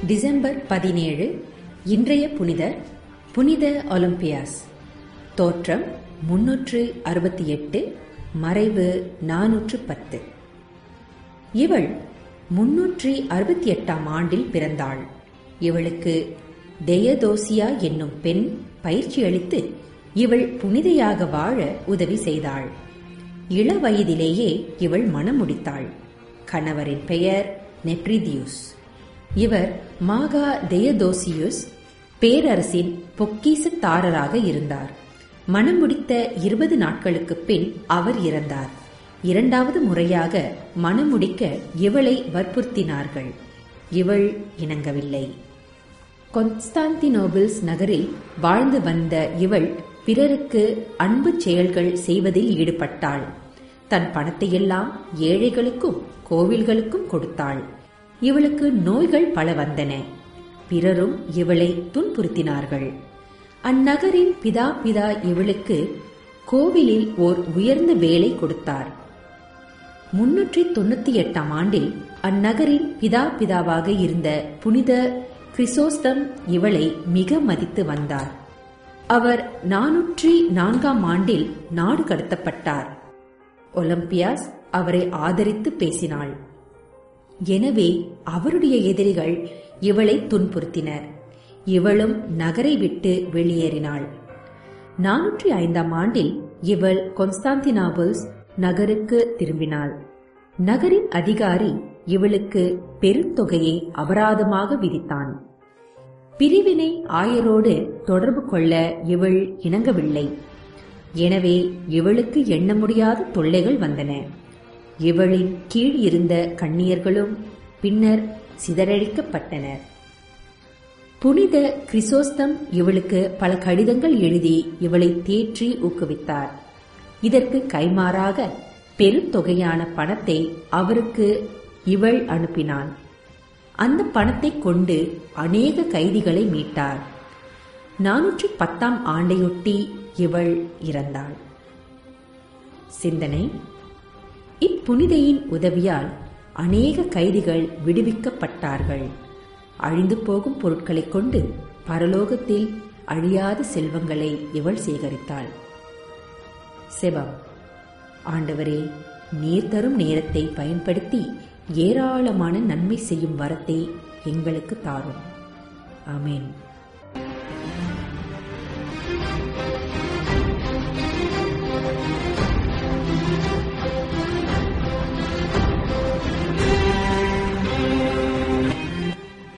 December பதினேழு இன்றைய புனிதர் புனித ஒலிம்பியாஸ் தோற்றம் முன்னூற்று அறுபத்தி எட்டு மறைவு நானூற்று பத்து இவள் முன்னூற்றி அறுபத்தி எட்டாம் ஆண்டில் பிறந்தாள் இவளுக்கு தெயதோசியா என்னும் பெண் பயிற்சி அளித்து இவள் புனிதையாக வாழ உதவி செய்தாள் இள வயதிலேயே இவள் மணம் முடித்தாள் கணவரின் பெயர் நெப்ரிதியூஸ் இவர் மாகா தெயதோசியுஸ் பேரரசின் பொக்கீசத்தாரராக இருந்தார் மணம் முடித்த இருபது நாட்களுக்கு பின் அவர் இறந்தார் இரண்டாவது முறையாக மணம் முடிக்க இவளை வற்புறுத்தினார்கள் இவள் இணங்கவில்லை கொன்ஸ்டாந்தினோபிள்ஸ் நகரில் வாழ்ந்து வந்த இவள் பிறருக்கு அன்பு செயல்கள் செய்வதில் ஈடுபட்டாள் தன் பணத்தையெல்லாம் ஏழைகளுக்கும் கோவில்களுக்கும் கொடுத்தாள் இவளுக்கு நோய்கள் பல வந்தன பிறரும் இவளை துன்புறுத்தினார்கள் அந்நகரின் பிதா பிதா இவளுக்கு கோவிலில் ஓர் உயர்ந்த வேலை கொடுத்தார் முன்னூற்றி தொண்ணூத்தி எட்டாம் ஆண்டில் அந்நகரின் பிதா பிதாவாக இருந்த புனித கிறிசோஸ்தம் இவளை மிக மதித்து வந்தார் அவர் நானூற்றி நான்காம் ஆண்டில் நாடு கடத்தப்பட்டார் ஒலிம்பியாஸ் அவரை ஆதரித்து பேசினாள் எனவே அவருடைய எதிரிகள் இவளை துன்புறுத்தினர் இவளும் நகரை விட்டு வெளியேறினாள் நானூற்றி ஐந்தாம் ஆண்டில் இவள் கொன்ஸ்டாந்தினாபுல்ஸ் நகருக்கு திரும்பினாள் நகரின் அதிகாரி இவளுக்கு பெருந்தொகையை அபராதமாக விதித்தான் பிரிவினை ஆயரோடு தொடர்பு கொள்ள இவள் இணங்கவில்லை எனவே இவளுக்கு எண்ண முடியாத தொல்லைகள் வந்தன இவளின் கீழ் இருந்த கண்ணியர்களும் பின்னர் சிதறடிக்கப்பட்டனர் புனித கிறிசோஸ்தம் இவளுக்கு பல கடிதங்கள் எழுதி இவளை தேற்றி ஊக்குவித்தார் இதற்கு கைமாறாக பெருந்தொகையான பணத்தை அவருக்கு இவள் அனுப்பினான் அந்த பணத்தை கொண்டு அநேக கைதிகளை மீட்டார் நானூற்றி பத்தாம் ஆண்டையொட்டி இவள் இறந்தாள் சிந்தனை இப்புனிதையின் உதவியால் அநேக கைதிகள் விடுவிக்கப்பட்டார்கள் அழிந்து போகும் பொருட்களைக் கொண்டு பரலோகத்தில் அழியாத செல்வங்களை இவள் சேகரித்தாள் செபம் ஆண்டவரே நீர் தரும் நேரத்தை பயன்படுத்தி ஏராளமான நன்மை செய்யும் வரத்தை எங்களுக்கு தாரும் ஆமேன்